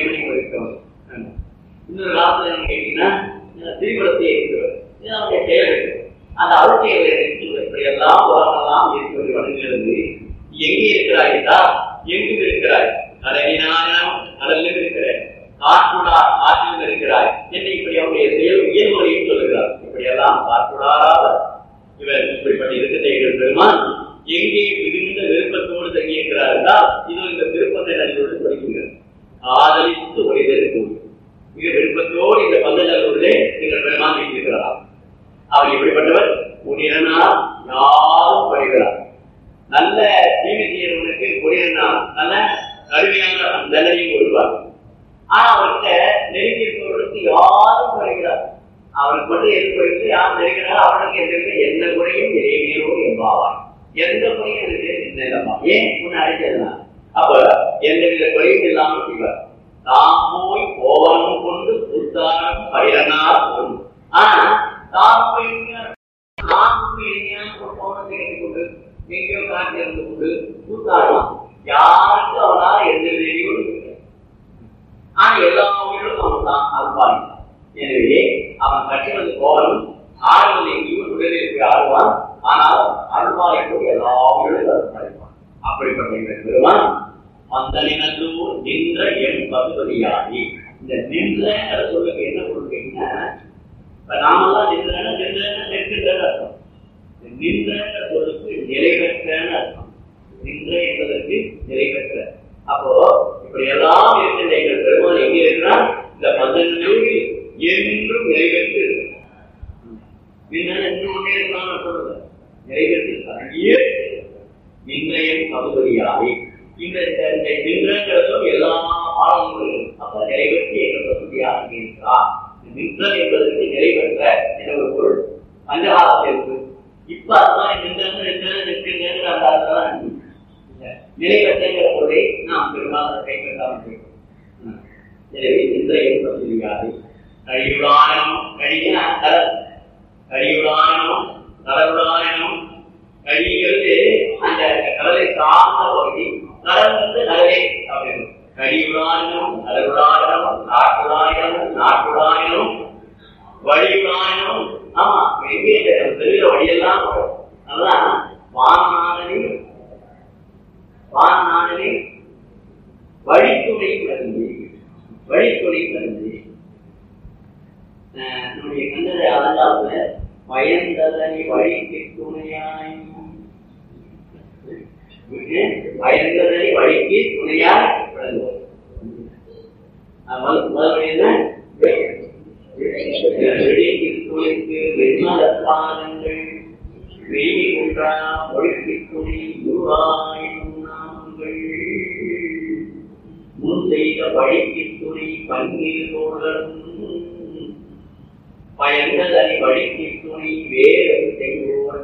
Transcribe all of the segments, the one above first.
யமனிகள் இருக்கிறவர் இன்னொரு காலத்துல என்ன கேட்டீங்கன்னா திரிபுரத்தை இருக்கிறவர் இது அவருடைய செயல் அந்த அழுத்தைகளை இருக்கிறது இப்படியெல்லாம் உலகெல்லாம் இருக்கிறது வணங்குகிறது எங்கே இருக்கிறாய் என்றால் எங்கும் இருக்கிறாய் கடலினாலும் கடலிலும் இருக்கிறாய் காற்றுடா ஆற்றிலும் இருக்கிறாய் என்று இப்படி அவருடைய செயல் இயல்முறையும் சொல்லுகிறார் இப்படியெல்லாம் காற்றுடாராத இவர் இப்படிப்பட்ட இருக்கிற பெருமான் எங்கே மிகுந்த விருப்பத்தோடு தங்கியிருக்கிறார் என்றால் இது இந்த விருப்பத்தை நடிகோடு படிக்கிறது ஆதரித்து ஒளிதற்கு மிக விருப்பத்தோடு இந்த பந்தஜலூரிலே நீங்கள் பெருமான் வைத்திருக்கிறார் அவர் எப்படிப்பட்டவர் உனிரனால் யாரும் படுகிறார் நல்ல தீமை செய்யறவனுக்கு குடிரனால் நல்ல கடுமையான தண்டனையும் கொடுப்பார் ஆனா அவர்கிட்ட நெருங்கி இருப்பவர்களுக்கு யாரும் குறைகிறார் அவருக்கு மட்டும் எது குறைந்து யார் நெருங்கினாலும் அவனுக்கு எந்த எந்த குறையும் இறைமையோ என்பாவார் எந்த குறையும் இருக்கு இந்த இடமா ஏன் முன்ன அழைச்சதுனா அப்ப எந்தவித குறையும் இல்லாமல் செய்வார் தாம் போய் கோவனம் கொண்டு புத்தாரம் பயிரனார் கொண்டு ஆனா தாம் போய் நான் இனிமையான ஒரு கோவணத்தை கட்டிக்கொண்டு எங்கேயோ காட்டில் இருந்து கொண்டு கூத்தாடலாம் யாருக்கு அவனால் எந்த விதையோடு ஆனா எல்லா உயிரும் அவன் தான் அல்பாளி எனவே அவன் கட்டி வந்து கோவலம் ஆடுவது எங்கேயும் உடலில் ஆடுவான் ஆனால் அல்பாளி கூட எல்லா உயிரும் அர்ப்பணிப்பான் அப்படிப்பட்ட இந்த பெருமான் மந்தனினூர் நின்ற என் பசுபதியாகி இந்த நின்ற சொல்லுக்கு என்ன பொருள் கேட்டீங்கன்னா இப்ப நாமெல்லாம் நின்றன நின்றன நிற்கின்றன அர்த்தம் நின்ற சொல்லுக்கு நிறைவேற்றன்னு அர்த்தம் நின்ற என்பதற்கு நிறைவேற்ற அப்போ இப்படி எல்லாம் இருக்கின்ற எங்கள் பெருமான் எங்கே இருக்கிறார் இந்த பந்தனூரில் என்றும் நிறைவேற்றி இருக்கிறார் நின்ற என்று ஒன்றே இருக்கிறான் சொல்லுங்க நிறைவேற்றி இருக்கிறார் நிர்ணயம் பகுதியாகி இந்த நின்றங்கிற சொல் எல்லா பாடங்களும் அப்ப நிறைவேற்றி எங்கள் பகுதியாக இருக்கிறார் நின்றல் என்பதற்கு நிறைவேற்ற என்ற ஒரு பொருள் பஞ்சகாலத்தில் இருக்கு இப்ப அதுதான் நின்று நின்று நிற்கின்ற அந்த அர்த்தம் நிறைவேற்றங்கிற பொருளை நாம் பெரும்பாலும் கைப்பற்றாமல் இருக்கோம் எனவே இன்றைய பகுதியாக கழிவுடானம் கழினா கடல் கழிவுடானம் கடலுடானம் கழிகிறது அந்த கடலை சார்ந்த பகுதி கடல் வந்து கடலே அப்படின்னு கழிவுடானம் கடலுடானம் நாட்டுடாயினம் நாட்டுடாயினம் வழியுடாயினம் ஆமா எங்கே தெருவில வழியெல்லாம் அதான் வானாதனி வானாதனி வழித்துணை கலந்து வழித்துணை கலந்து நம்முடைய கண்டதை அலங்காப்புல பயந்ததனை வழிக்கு துணையாய் பயந்ததனை வழிக்கு துணையாய் விளங்குவோம் முதல் என்ன துணைக்கு வெண்மத பாதங்கள் வெயில் ஒன்றா ஒழுக்கி துணை உருவாயும் நாமங்கள் முன் செய்த வழிக்கு துணை பன்னீர் தோழரும் பயந்ததனை வழிக்கு துணை வேறு செய்வோம்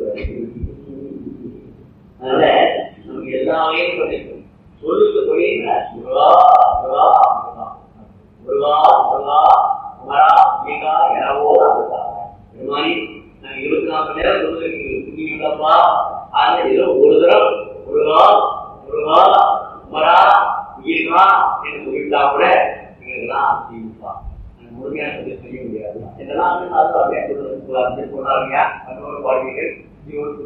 அதனால நமக்கு எல்லா வகையும் கிடைக்கும் சொல்லுக்கு தொழில் முருகா முருகா முருகா முருகா குமரா மீகா எனவோ அதுதா பெருமானி நான் இருபத்தி நாலு மணி நேரம் சொல்லுங்க புரியுங்களப்பா ஆனா ஏதோ ஒரு தரம் முருகா முருகா குமரா மீகா என்று சொல்லிட்டா கூட நீங்கள்லாம் ஆசீர்வா முழுமையாக சொல்லி செய்ய முடியாது இதெல்லாம் வந்து நான் அப்படியே சொல்றாங்க மற்றொரு பாடல்கள்